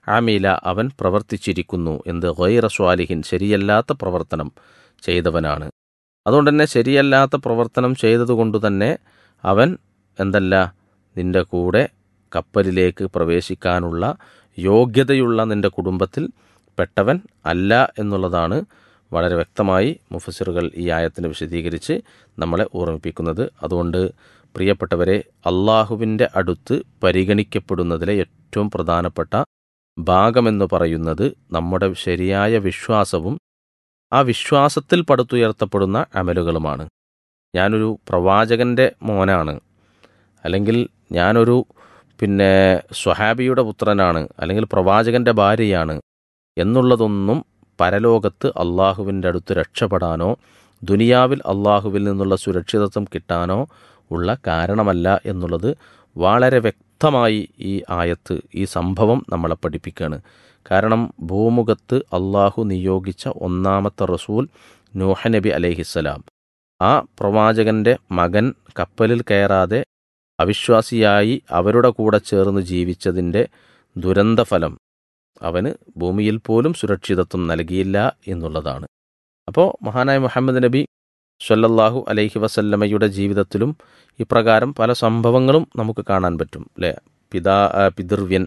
ആമീല അവൻ പ്രവർത്തിച്ചിരിക്കുന്നു എന്ത് ഗൈറ സ്വാലിഹിൻ ശരിയല്ലാത്ത പ്രവർത്തനം ചെയ്തവനാണ് അതുകൊണ്ട് തന്നെ ശരിയല്ലാത്ത പ്രവർത്തനം ചെയ്തതുകൊണ്ട് തന്നെ അവൻ എന്തല്ല നിന്റെ കൂടെ കപ്പലിലേക്ക് പ്രവേശിക്കാനുള്ള യോഗ്യതയുള്ള നിന്റെ കുടുംബത്തിൽ പെട്ടവൻ അല്ല എന്നുള്ളതാണ് വളരെ വ്യക്തമായി മുഫസിറുകൾ ഈ ആയത്തിനെ വിശദീകരിച്ച് നമ്മളെ ഓർമ്മിപ്പിക്കുന്നത് അതുകൊണ്ട് പ്രിയപ്പെട്ടവരെ അള്ളാഹുവിൻ്റെ അടുത്ത് പരിഗണിക്കപ്പെടുന്നതിലെ ഏറ്റവും പ്രധാനപ്പെട്ട ഭാഗമെന്ന് പറയുന്നത് നമ്മുടെ ശരിയായ വിശ്വാസവും ആ വിശ്വാസത്തിൽ പടുത്തുയർത്തപ്പെടുന്ന അമലുകളുമാണ് ഞാനൊരു പ്രവാചകൻ്റെ മോനാണ് അല്ലെങ്കിൽ ഞാനൊരു പിന്നെ സ്വഹാബിയുടെ പുത്രനാണ് അല്ലെങ്കിൽ പ്രവാചകൻ്റെ ഭാര്യയാണ് എന്നുള്ളതൊന്നും പരലോകത്ത് അള്ളാഹുവിൻ്റെ അടുത്ത് രക്ഷപ്പെടാനോ ദുനിയാവിൽ അള്ളാഹുവിൽ നിന്നുള്ള സുരക്ഷിതത്വം കിട്ടാനോ ഉള്ള കാരണമല്ല എന്നുള്ളത് വളരെ വ്യക്തമായി ഈ ആയത്ത് ഈ സംഭവം നമ്മളെ പഠിപ്പിക്കുകയാണ് കാരണം ഭൂമുഖത്ത് അള്ളാഹു നിയോഗിച്ച ഒന്നാമത്തെ റസൂൽ നൂഹ നബി അലൈഹിസ്സലാം ആ പ്രവാചകന്റെ മകൻ കപ്പലിൽ കയറാതെ അവിശ്വാസിയായി അവരുടെ കൂടെ ചേർന്ന് ജീവിച്ചതിൻ്റെ ദുരന്തഫലം അവന് ഭൂമിയിൽ പോലും സുരക്ഷിതത്വം നൽകിയില്ല എന്നുള്ളതാണ് അപ്പോൾ മഹാനായ മുഹമ്മദ് നബി സല്ലല്ലാഹു അലൈഹി വസല്ലമയുടെ ജീവിതത്തിലും ഇപ്രകാരം പല സംഭവങ്ങളും നമുക്ക് കാണാൻ പറ്റും അല്ലേ പിതാ പിതൃവ്യൻ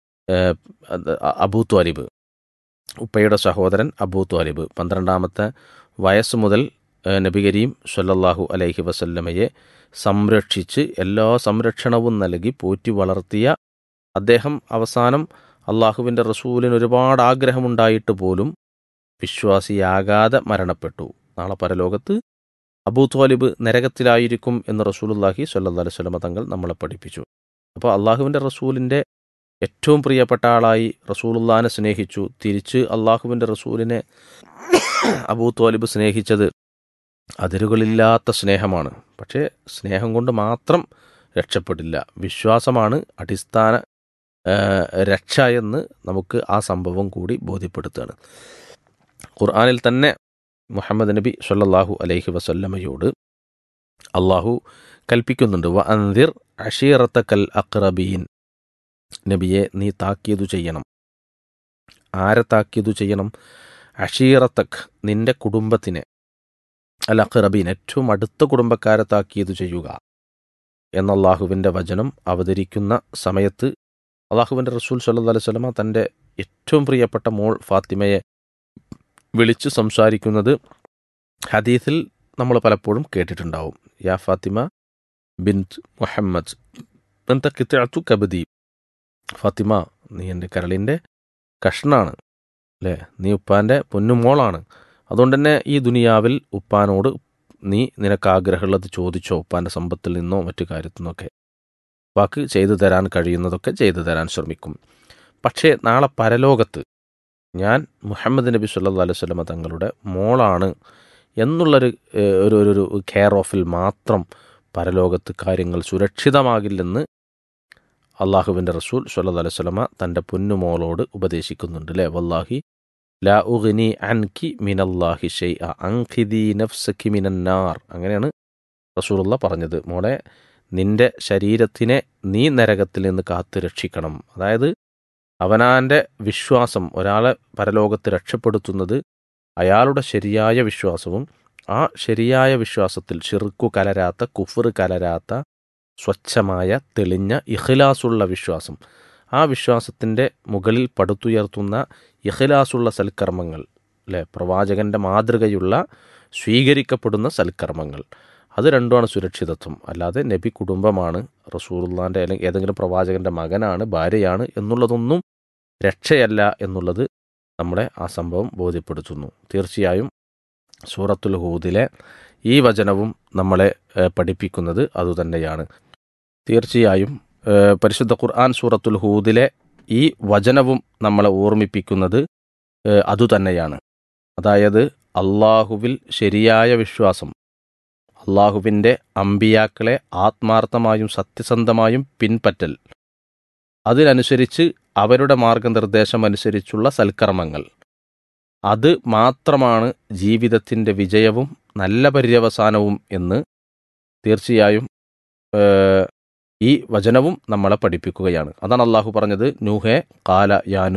അബൂ ത്വാലിബ് ഉപ്പയുടെ സഹോദരൻ അബൂ ത്വാലിബ് പന്ത്രണ്ടാമത്തെ വയസ്സ് മുതൽ നബി കരീം സല്ലല്ലാഹു അലൈഹി വസല്ലമയെ സംരക്ഷിച്ച് എല്ലാ സംരക്ഷണവും നൽകി പോറ്റി വളർത്തിയ അദ്ദേഹം അവസാനം അള്ളാഹുവിൻ്റെ റസൂലിന് ഒരുപാട് ആഗ്രഹമുണ്ടായിട്ട് പോലും വിശ്വാസിയാകാതെ മരണപ്പെട്ടു നാളെ പരലോകത്ത് അബൂ ത്വാലിബ് നരകത്തിലായിരിക്കും എന്ന് റസൂലുല്ലാഹി സല്ലാ അലുവലമ തങ്ങൾ നമ്മളെ പഠിപ്പിച്ചു അപ്പോൾ അള്ളാഹുവിൻ്റെ റസൂലിൻ്റെ ഏറ്റവും പ്രിയപ്പെട്ട ആളായി റസൂലുല്ലാനെ സ്നേഹിച്ചു തിരിച്ച് അള്ളാഹുവിൻ്റെ റസൂലിനെ അബൂ ത്വാലിബ് സ്നേഹിച്ചത് അതിരുകളില്ലാത്ത സ്നേഹമാണ് പക്ഷേ സ്നേഹം കൊണ്ട് മാത്രം രക്ഷപ്പെടില്ല വിശ്വാസമാണ് അടിസ്ഥാന രക്ഷ എന്ന് നമുക്ക് ആ സംഭവം കൂടി ബോധ്യപ്പെടുത്തുകയാണ് ഖുർആാനിൽ തന്നെ മുഹമ്മദ് നബി സല്ലാഹു അലൈഹി വസല്ലമയോട് അള്ളാഹു കൽപ്പിക്കുന്നുണ്ട് വ അന്തിർ അഷീറത്തക്കൽ അക്രബീൻ നബിയെ നീ താക്കീതു ചെയ്യണം ആരെ താക്കീതു ചെയ്യണം അഷീറത്തക് നിന്റെ കുടുംബത്തിനെ അൽ അഖ്റബീൻ ഏറ്റവും അടുത്ത കുടുംബക്കാരെ താക്കീതു ചെയ്യുക എന്ന അള്ളാഹുവിൻ്റെ വചനം അവതരിക്കുന്ന സമയത്ത് അള്ളാഹുവിൻ്റെ റസൂൽ സല്ലാ അലൈഹി സ്വലമ തൻ്റെ ഏറ്റവും പ്രിയപ്പെട്ട മോൾ ഫാത്തിമയെ വിളിച്ച് സംസാരിക്കുന്നത് ഹദീസിൽ നമ്മൾ പലപ്പോഴും കേട്ടിട്ടുണ്ടാവും യാ ഫാത്തിമ ബിൻ മുഹമ്മദ് എന്താ കിത്തു കബദി ഫാത്തിമ നീ എൻ്റെ കരളിൻ്റെ കഷ്ണാണ് അല്ലേ നീ ഉപ്പാൻ്റെ പൊന്നുമോളാണ് അതുകൊണ്ട് തന്നെ ഈ ദുനിയാവിൽ ഉപ്പാനോട് നീ നിനക്ക് ആഗ്രഹമുള്ളത് ചോദിച്ചോ ഉപ്പാൻ്റെ സമ്പത്തിൽ നിന്നോ മറ്റു കാര്യത്തിൽ നിന്നൊക്കെ വാക്ക് ചെയ്തു തരാൻ കഴിയുന്നതൊക്കെ ചെയ്തു തരാൻ ശ്രമിക്കും പക്ഷേ നാളെ പരലോകത്ത് ഞാൻ മുഹമ്മദ് നബി സല്ലാ അലൈഹി സ്വലമ തങ്ങളുടെ മോളാണ് എന്നുള്ളൊരു ഒരു ഒരു കെയർ ഓഫിൽ മാത്രം പരലോകത്ത് കാര്യങ്ങൾ സുരക്ഷിതമാകില്ലെന്ന് അള്ളാഹുവിൻ്റെ റസൂൽ സല്ലാ അലൈഹി സ്വലമ തൻ്റെ പൊന്നുമോളോട് ഉപദേശിക്കുന്നുണ്ട് അല്ലേ വല്ലാഹി ലാ ഉഗ്നി അൻകി മിനല്ലാഹി ഷെയ് അൻഖിദി നഫ്സക്കി മിനന്നാർ അങ്ങനെയാണ് റസൂലുള്ള പറഞ്ഞത് മോളെ നിന്റെ ശരീരത്തിനെ നീ നരകത്തിൽ നിന്ന് കാത്തു രക്ഷിക്കണം അതായത് അവനാൻ്റെ വിശ്വാസം ഒരാളെ പരലോകത്ത് രക്ഷപ്പെടുത്തുന്നത് അയാളുടെ ശരിയായ വിശ്വാസവും ആ ശരിയായ വിശ്വാസത്തിൽ ഷിർക്കു കലരാത്ത കുഫർ കലരാത്ത സ്വച്ഛമായ തെളിഞ്ഞ ഇഖ്ലാസുള്ള വിശ്വാസം ആ വിശ്വാസത്തിൻ്റെ മുകളിൽ പടുത്തുയർത്തുന്ന ഇഖ്ലാസുള്ള സൽക്കർമ്മങ്ങൾ അല്ലേ പ്രവാചകൻ്റെ മാതൃകയുള്ള സ്വീകരിക്കപ്പെടുന്ന സൽക്കർമ്മങ്ങൾ അത് രണ്ടുമാണ് സുരക്ഷിതത്വം അല്ലാതെ നബി കുടുംബമാണ് റസൂറുല്ലാൻ്റെ അല്ലെങ്കിൽ ഏതെങ്കിലും പ്രവാചകൻ്റെ മകനാണ് ഭാര്യയാണ് എന്നുള്ളതൊന്നും രക്ഷയല്ല എന്നുള്ളത് നമ്മളെ ആ സംഭവം ബോധ്യപ്പെടുത്തുന്നു തീർച്ചയായും സൂറത്തുൽ ഹൂദിലെ ഈ വചനവും നമ്മളെ പഠിപ്പിക്കുന്നത് അതുതന്നെയാണ് തീർച്ചയായും പരിശുദ്ധ ഖുർആൻ സൂറത്തുൽ ഹൂദിലെ ഈ വചനവും നമ്മളെ ഓർമ്മിപ്പിക്കുന്നത് അതുതന്നെയാണ് അതായത് അള്ളാഹുവിൽ ശരിയായ വിശ്വാസം അള്ളാഹുവിൻ്റെ അമ്പിയാക്കളെ ആത്മാർത്ഥമായും സത്യസന്ധമായും പിൻപറ്റൽ അതിനനുസരിച്ച് അവരുടെ മാർഗനിർദ്ദേശം അനുസരിച്ചുള്ള സൽക്കർമ്മങ്ങൾ അത് മാത്രമാണ് ജീവിതത്തിൻ്റെ വിജയവും നല്ല പര്യവസാനവും എന്ന് തീർച്ചയായും ഈ വചനവും നമ്മളെ പഠിപ്പിക്കുകയാണ് അതാണ് അള്ളാഹു പറഞ്ഞത് നൂഹെ കാല യാ